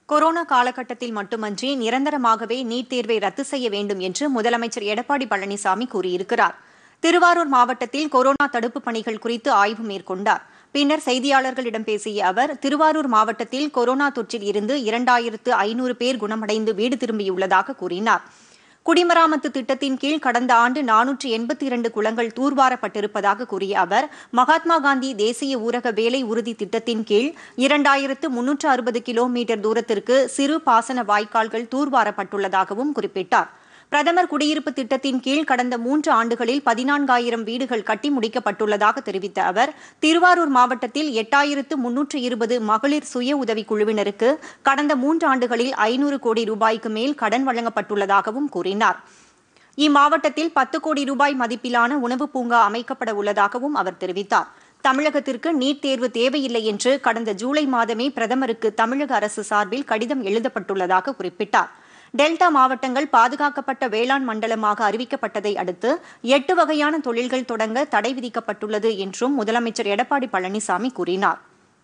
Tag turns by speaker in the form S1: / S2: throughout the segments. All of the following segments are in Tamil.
S1: கொரோனா காலகட்டத்தில் மட்டுமன்றி நிரந்தரமாகவே நீட் தேர்வை ரத்து செய்ய வேண்டும் என்று முதலமைச்சர் எடப்பாடி பழனிசாமி கூறியிருக்கிறார் திருவாரூர் மாவட்டத்தில் கொரோனா தடுப்பு பணிகள் குறித்து ஆய்வு மேற்கொண்டார் பின்னர் செய்தியாளர்களிடம் பேசிய அவர் திருவாரூர் மாவட்டத்தில் கொரோனா தொற்றில் இருந்து இரண்டாயிரத்து ஐநூறு பேர் குணமடைந்து வீடு திரும்பியுள்ளதாக கூறினார் குடிமராமத்து திட்டத்தின் கீழ் கடந்த ஆண்டு நானூற்று எண்பத்தி இரண்டு குளங்கள் தூர்வாரப்பட்டிருப்பதாக கூறிய அவர் மகாத்மா காந்தி தேசிய ஊரக வேலை உறுதி திட்டத்தின் கீழ் இரண்டாயிரத்து முன்னூற்று அறுபது கிலோமீட்டர் தூரத்திற்கு சிறு பாசன வாய்க்கால்கள் தூர்வாரப்பட்டுள்ளதாகவும் குறிப்பிட்டார் பிரதமர் குடியிருப்பு திட்டத்தின் கீழ் கடந்த மூன்று ஆண்டுகளில் பதினான்காயிரம் வீடுகள் கட்டி முடிக்கப்பட்டுள்ளதாக தெரிவித்த அவர் திருவாரூர் மாவட்டத்தில் எட்டாயிரத்து முன்னூற்று இருபது மகளிர் சுய உதவிக் குழுவினருக்கு கடந்த மூன்று ஆண்டுகளில் ஐநூறு கோடி ரூபாய்க்கு மேல் கடன் வழங்கப்பட்டுள்ளதாகவும் கூறினார் இம்மாவட்டத்தில் பத்து கோடி ரூபாய் மதிப்பிலான உணவு பூங்கா அமைக்கப்பட உள்ளதாகவும் அவர் தெரிவித்தார் தமிழகத்திற்கு நீட் தேர்வு தேவையில்லை என்று கடந்த ஜூலை மாதமே பிரதமருக்கு தமிழக அரசு சார்பில் கடிதம் எழுதப்பட்டுள்ளதாக குறிப்பிட்டார் டெல்டா மாவட்டங்கள் பாதுகாக்கப்பட்ட வேளாண் மண்டலமாக அறிவிக்கப்பட்டதை அடுத்து எட்டு வகையான தொழில்கள் தொடங்க தடை விதிக்கப்பட்டுள்ளது என்றும் முதலமைச்சர் எடப்பாடி பழனிசாமி கூறினார்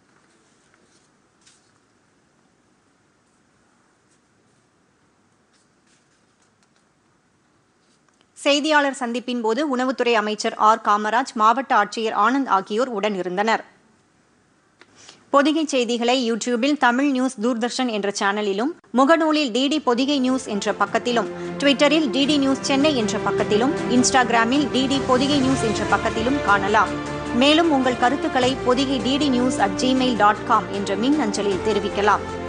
S1: செய்தியாளர் சந்திப்பின் போது உணவுத்துறை அமைச்சர் ஆர் காமராஜ் மாவட்ட ஆட்சியர் ஆனந்த் ஆகியோர் உடன் இருந்தனர் பொதிகை செய்திகளை யூடியூபில் தமிழ் நியூஸ் தூர்தர்ஷன் என்ற சேனலிலும் முகநூலில் டிடி பொதிகை நியூஸ் என்ற பக்கத்திலும் ட்விட்டரில் டிடி நியூஸ் சென்னை என்ற பக்கத்திலும் இன்ஸ்டாகிராமில் டிடி பொதிகை நியூஸ் என்ற பக்கத்திலும் காணலாம் மேலும் உங்கள் கருத்துக்களை Pothigai DD news at Gmail dot com என்ற மின் அஞ்சலில் தெரிவிக்கலாம்